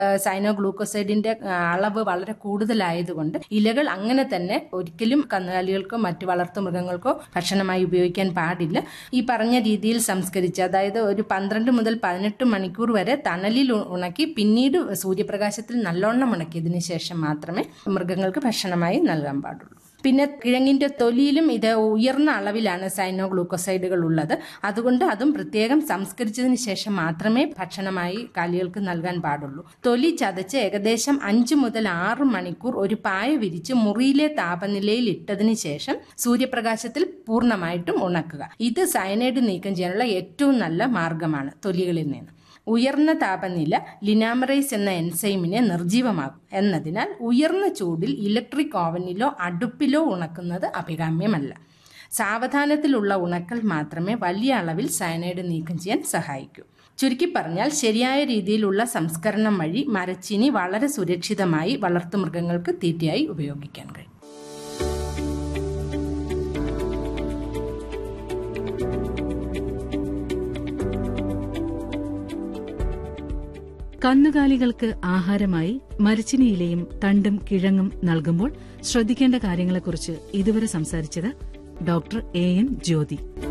സൈനോ ഗ്ലൂക്കോസൈഡിന്റെ അളവ് വളരെ കൂടുതലായതുകൊണ്ട് ഇലകൾ അങ്ങനെ തന്നെ ഒരിക്കലും കന്നുകാലികൾക്കോ മറ്റു വളർത്തു മൃഗങ്ങൾക്കോ ഭക്ഷണമായി ഉപയോഗിക്കാൻ പാടില്ല ഈ പറഞ്ഞ രീതിയിൽ സംസ്കരിച്ച് അതായത് ഒരു പന്ത്രണ്ട് മുതൽ പതിനെട്ട് മണിക്കൂർ വരെ തണലിൽ ഉ- ഉണക്കി പിന്നീട് സൂര്യപ്രകാശത്തിൽ നല്ലോണം ഉണക്കിയതിനു ശേഷം മാത്രമേ മൃഗങ്ങൾക്ക് ഭക്ഷണമായി നൽകാൻ പാടുള്ളൂ പിന്നെ കിഴങ്ങിന്റെ തൊലിയിലും ഇത് ഉയർന്ന അളവിലാണ് സൈനോ ഗ്ലൂക്കോസൈഡുകൾ ഉള്ളത് അതുകൊണ്ട് അതും പ്രത്യേകം സംസ്കരിച്ചതിന് ശേഷം മാത്രമേ ഭക്ഷണമായി കാലികൾക്ക് നൽകാൻ പാടുള്ളൂ തൊലി ചതച്ച് ഏകദേശം അഞ്ച് മുതൽ ആറ് മണിക്കൂർ ഒരു പായ വിരിച്ച് മുറിയിലെ താപനിലയിൽ ഇട്ടതിന് ശേഷം സൂര്യപ്രകാശത്തിൽ പൂർണ്ണമായിട്ടും ഉണക്കുക ഇത് സയനൈഡ് നീക്കം ചെയ്യാനുള്ള ഏറ്റവും നല്ല മാർഗമാണ് തൊലികളിൽ നിന്ന് ഉയർന്ന താപനില ലിനാമറൈസ് എന്ന എൻസൈമിനെ നിർജീവമാക്കും എന്നതിനാൽ ഉയർന്ന ചൂടിൽ ഇലക്ട്രിക് ഓവനിലോ അടുപ്പിലോ ഉണക്കുന്നത് അഭികാമ്യമല്ല സാവധാനത്തിലുള്ള ഉണക്കൽ മാത്രമേ വലിയ അളവിൽ സയനൈഡ് നീക്കം ചെയ്യാൻ സഹായിക്കൂ ചുരുക്കി പറഞ്ഞാൽ ശരിയായ രീതിയിലുള്ള സംസ്കരണം വഴി മരച്ചീനി വളരെ സുരക്ഷിതമായി വളർത്തുമൃഗങ്ങൾക്ക് തീറ്റയായി ഉപയോഗിക്കാൻ കഴിയും കന്നുകാലികൾക്ക് ആഹാരമായി മരച്ചിനിയിലയും തണ്ടും കിഴങ്ങും നൽകുമ്പോൾ ശ്രദ്ധിക്കേണ്ട കാര്യങ്ങളെക്കുറിച്ച് ഇതുവരെ സംസാരിച്ചത് ഡോക്ടർ എ എൻ ജ്യോതി